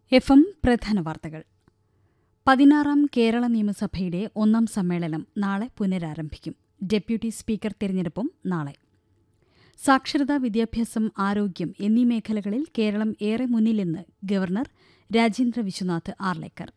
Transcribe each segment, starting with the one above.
F M പ്രധാന വാർത്തകൾ പതിനാറാം കേരള നിയമസഭയുടെ ഒന്നാം സമ്മേളനം നാളെ പുനരാരംഭിക്കും ഡെപ്യൂട്ടി സ്പീക്കർ തിരഞ്ഞെടുപ്പും നാളെ സാക്ഷരത വിദ്യാഭ്യാസം ആരോഗ്യം എന്നീ മേഖലകളിൽ കേരളം ഏറെ മുന്നിലെന്ന് ഗവർണർ രാജേന്ദ്ര വിശ്വനാഥ് ആർലേക്കർ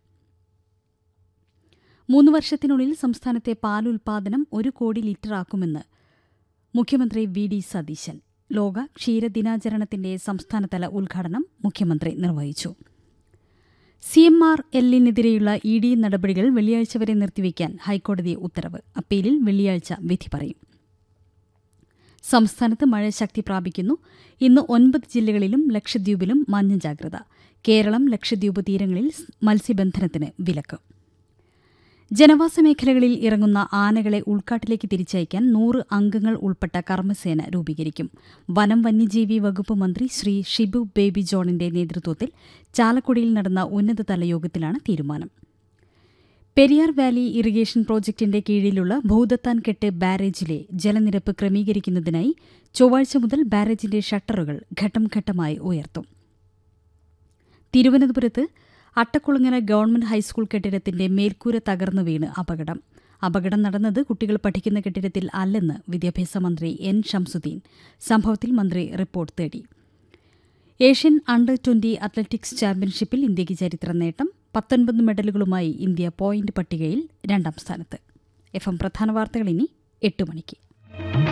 മൂന്ന് വർഷത്തിനുള്ളിൽ സംസ്ഥാനത്തെ പാൽ ഉൽപാദനം ഒരു കോടി ലിറ്ററാക്കുമെന്ന് മുഖ്യമന്ത്രി വി ഡി സതീശൻ ലോക ക്ഷീരദിനാചരണത്തിന്റെ സംസ്ഥാനതല ഉദ്ഘാടനം മുഖ്യമന്ത്രി നിർവഹിച്ചു സി എം ആർ എല്ലിനെതിരെയുള്ള ഇ ഡി നടപടികൾ വെള്ളിയാഴ്ച വരെ നിർത്തിവെക്കാൻ ഹൈക്കോടതി ഉത്തരവ് അപ്പീലിൽ വെള്ളിയാഴ്ച വിധി പറയും സംസ്ഥാനത്ത് മഴ ശക്തി പ്രാപിക്കുന്നു ഇന്ന് ഒൻപത് ജില്ലകളിലും ലക്ഷദ്വീപിലും മഞ്ഞ ജാഗ്രത കേരളം ലക്ഷദ്വീപ് തീരങ്ങളിൽ മത്സ്യബന്ധനത്തിന് വിലക്ക് ജനവാസ മേഖലകളിൽ ഇറങ്ങുന്ന ആനകളെ ഉൾക്കാട്ടിലേക്ക് തിരിച്ചയക്കാൻ നൂറ് അംഗങ്ങൾ ഉൾപ്പെട്ട കർമ്മസേന രൂപീകരിക്കും വനം വന്യജീവി വകുപ്പ് മന്ത്രി ശ്രീ ഷിബു ബേബി ജോണിന്റെ നേതൃത്വത്തിൽ ചാലക്കുടിയിൽ നടന്ന ഉന്നതതല യോഗത്തിലാണ് തീരുമാനം പെരിയാർ വാലി ഇറിഗേഷൻ പ്രോജക്ടിന്റെ കീഴിലുള്ള ഭൂതത്താൻകെട്ട് ബാരേജിലെ ജലനിരപ്പ് ക്രമീകരിക്കുന്നതിനായി ചൊവ്വാഴ്ച മുതൽ ബാരേജിന്റെ ഷട്ടറുകൾ ഘട്ടം ഘട്ടമായി ഉയർത്തും തിരുവനന്തപുരത്ത് അട്ടക്കുളങ്ങര ഗവൺമെന്റ് ഹൈസ്കൂൾ കെട്ടിടത്തിന്റെ മേൽക്കൂര തകർന്നു വീണ് അപകടം അപകടം നടന്നത് കുട്ടികൾ പഠിക്കുന്ന കെട്ടിടത്തിൽ അല്ലെന്ന് വിദ്യാഭ്യാസ മന്ത്രി എൻ ഷംസുദ്ദീൻ സംഭവത്തിൽ മന്ത്രി റിപ്പോർട്ട് തേടി ഏഷ്യൻ അണ്ടർ ട്വന്റി അത്ലറ്റിക്സ് ചാമ്പ്യൻഷിപ്പിൽ ഇന്ത്യയ്ക്ക് ചരിത്ര നേട്ടം പത്തൊൻപത് മെഡലുകളുമായി ഇന്ത്യ പോയിന്റ് പട്ടികയിൽ രണ്ടാം സ്ഥാനത്ത് എഫ് എം പ്രധാന വാർത്തകൾ ഇനി എട്ട് മണിക്ക്